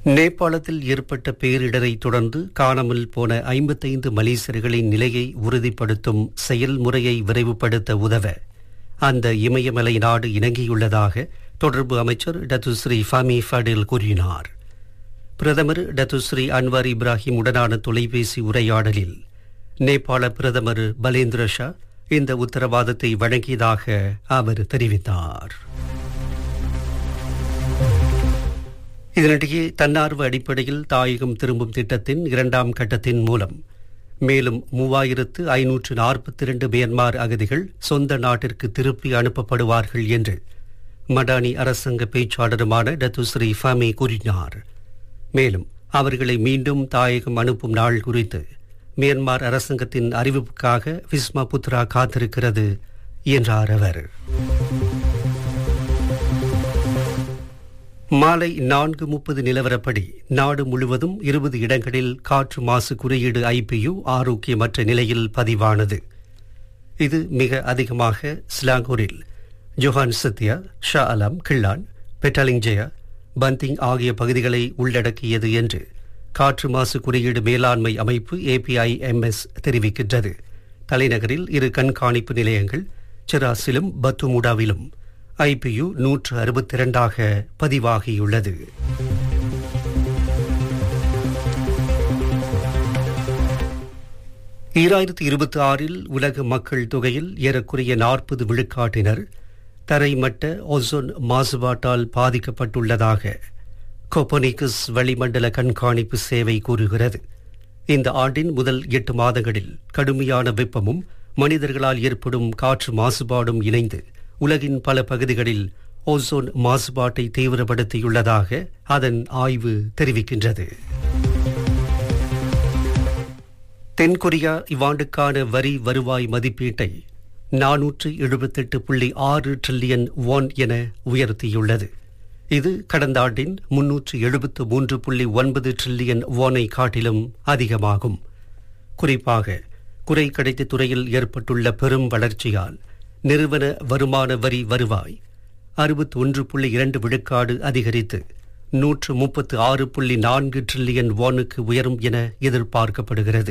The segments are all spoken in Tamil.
நேபாளத்தில் ஏற்பட்ட பேரிடரை தொடர்ந்து காணாமல் போன ஐம்பத்தைந்து மலேசியர்களின் நிலையை உறுதிப்படுத்தும் செயல்முறையை விரைவுபடுத்த உதவ அந்த இமயமலை நாடு இணங்கியுள்ளதாக தொடர்பு அமைச்சர் டத்துஸ்ரீ ஃபமி ஃபடில் கூறினார் பிரதமர் டத்துஸ்ரீ அன்வார் இப்ராஹிம் உடனான தொலைபேசி உரையாடலில் நேபாள பிரதமர் பலேந்திர ஷா இந்த உத்தரவாதத்தை வழங்கியதாக அவர் தெரிவித்தார் இதனிடையே தன்னார்வ அடிப்படையில் தாயகம் திரும்பும் திட்டத்தின் இரண்டாம் கட்டத்தின் மூலம் மேலும் மூவாயிரத்து ஐநூற்று நாற்பத்தி இரண்டு மியன்மார் அகதிகள் சொந்த நாட்டிற்கு திருப்பி அனுப்பப்படுவார்கள் என்று மடானி அரசாங்க பேச்சாளருமான டத்துஸ்ரீ ஃபமி கூறினார் மேலும் அவர்களை மீண்டும் தாயகம் அனுப்பும் நாள் குறித்து மியான்மர் அரசாங்கத்தின் அறிவிப்புக்காக விஸ்மா புத்ரா காத்திருக்கிறது என்றார் அவர் மாலை நான்கு முப்பது நிலவரப்படி நாடு முழுவதும் இருபது இடங்களில் காற்று மாசு குறியீடு ஐபியு ஆரோக்கியமற்ற நிலையில் பதிவானது இது மிக அதிகமாக ஸ்லாங்கூரில் Johan Setia Shah Alam Klang Petaling Jaya Banting ஆகிய பகுதிகளை உள்ளடக்கியது என்று காற்று மாசு குறியீடு மேலாண்மை அமைப்பு ஏபிஐஎம்எஸ் தெரிவிக்கின்றது தலைநகரில் இரு கண்காணிப்பு நிலையங்கள் செராசிலும் பத்துமுடாவிலும் ஐபியு நூற்று அறுபத்தி இரண்டாக பதிவாகியுள்ளது ஈராயிரத்தி இருபத்தி ஆறில் உலக மக்கள் தொகையில் ஏறக்குறைய நாற்பது விழுக்காட்டினர் தரைமட்ட ஓசோன் மாசுபாட்டால் பாதிக்கப்பட்டுள்ளதாக கோப்பனிகஸ் வளிமண்டல கண்காணிப்பு சேவை கூறுகிறது இந்த ஆண்டின் முதல் எட்டு மாதங்களில் கடுமையான வெப்பமும் மனிதர்களால் ஏற்படும் காற்று மாசுபாடும் இணைந்து உலகின் பல பகுதிகளில் ஓசோன் மாசுபாட்டை தீவிரப்படுத்தியுள்ளதாக அதன் ஆய்வு தெரிவிக்கின்றது தென்கொரியா இவ்வாண்டுக்கான வரி வருவாய் மதிப்பீட்டை நானூற்று எழுபத்தெட்டு புள்ளி ஆறு ட்ரில்லியன் வான் என உயர்த்தியுள்ளது இது கடந்த ஆண்டின் முன்னூற்று எழுபத்து மூன்று புள்ளி ஒன்பது ட்ரில்லியன் வானை காட்டிலும் அதிகமாகும் குறிப்பாக குறை கிடைத்த துறையில் ஏற்பட்டுள்ள பெரும் வளர்ச்சியால் நிறுவன வருமான வரி வருவாய் அறுபத்தி ஒன்று புள்ளி இரண்டு விழுக்காடு அதிகரித்து நூற்று முப்பத்து ஆறு புள்ளி நான்கு ட்ரில்லியன் வானுக்கு உயரும் என எதிர்பார்க்கப்படுகிறது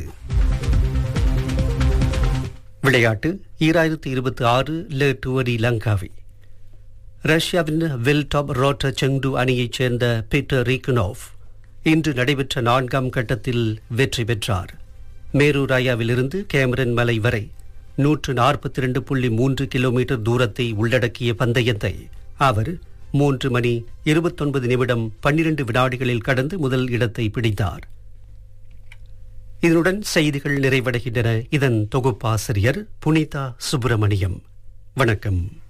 விளையாட்டு ஈராயிரத்தி இருபத்தி ஆறு லே டுவரி லங்காவி ரஷ்யாவின் வெல்டாப் ரோட்டர் செங்டு அணியைச் சேர்ந்த பீட்டர் ரீகனோவ் இன்று நடைபெற்ற நான்காம் கட்டத்தில் வெற்றி பெற்றார் மேரு ராயாவிலிருந்து கேமரன் மலை வரை நூற்று நாற்பத்தி இரண்டு புள்ளி மூன்று கிலோமீட்டர் தூரத்தை உள்ளடக்கிய பந்தயத்தை அவர் மூன்று மணி இருபத்தொன்பது நிமிடம் பன்னிரண்டு வினாடிகளில் கடந்து முதல் இடத்தை பிடித்தார் இதனுடன் செய்திகள் நிறைவடைகின்றன இதன் தொகுப்பாசிரியர் புனிதா சுப்பிரமணியம் வணக்கம்